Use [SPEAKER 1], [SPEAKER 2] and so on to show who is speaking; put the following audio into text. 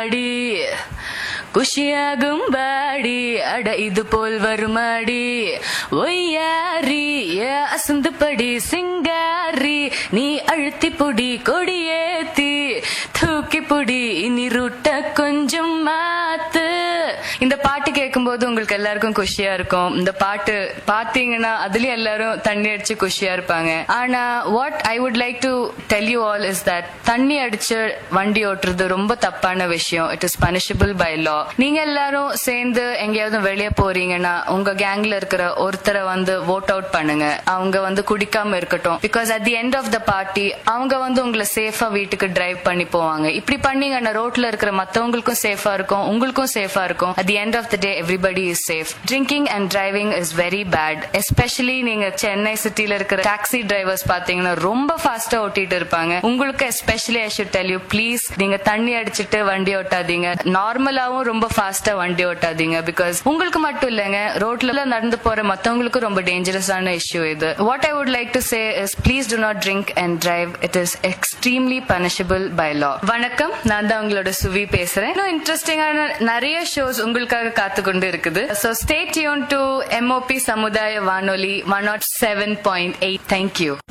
[SPEAKER 1] அடி குஷியாகும் பாடி அட இது போல் வருமாடி ஒய்யாரி ஏ அசந்து படி சிங்காரி நீ அழுத்தி புடி கொடியேத்தி தூக்கி புடி இனி ரூட்ட கொஞ்சம் மாத்து இந்த பாட்டு கேட்கும்போது உங்களுக்கு எல்லாருக்கும் குஷியா இருக்கும் இந்த பாட்டு பாத்தீங்கன்னா அதுலயும் எல்லாரும் தண்ணி அடிச்சு குஷியா இருப்பாங்க ஆனா what I would like to tell you all is that தண்ணி அடிச்சு வண்டி ஓட்டுறது ரொம்ப தப்பான விஷயம் it is punishable by law நீங்க எல்லாரும் சேர்ந்து எங்கேயாவது வெளியே போறீங்கன்னா உங்க கேங்ல இருக்கிற ஒருத்தரை வந்து ஓட் அவுட் பண்ணுங்க அவங்க வந்து குடிக்காம இருக்கட்டும் because at the end of the party அவங்க வந்து உங்களை சேஃபா வீட்டுக்கு டிரைவ் பண்ணி போவாங்க இப்படி பண்ணீங்கன்னா ரோட்ல இருக்கிற மத்தவங்களுக்கும் சேஃபா இருக்கும் உங்களுக்கும் சேஃபா இருக்கும் at the end of the day everybody is safe drinking and driving is very bad especially நீங்க சென்னை சிட்டில இருக்கிற டாக்ஸி டிரைவர்ஸ் பாத்தீங்கன்னா ரொம்ப ஃபாஸ்டா ஓட்டிட்டு இருப்பாங்க உங்களுக்கு especially I should tell you please நீங்க தண்ணி அடிச்சிட்டு வண்டி ஓட்டாதீங்க நார்மலாவும் ரொம்ப ஃபாஸ்டா வண்டி ஓட்டாதீங்க பிகாஸ் உங்களுக்கு மட்டும் இல்லைங்க ரோட்ல நடந்து போற மத்தவங்களுக்கும் ரொம்ப டேஞ்சரஸான இஷ்யூ இது what I would like to say is please do not drink and drive it is extremely punishable by law வணக்கம் நான் தான் உங்களோட சுவி பேசுறேன் இன்னும் இன்ட்ரெஸ்டிங்கான நிறைய ஷோஸ் உங்களுக்காக காத்து கொண்டு இருக்குது so stay tuned to M O P சமுதாய வானொலி one nought seven point eight thank you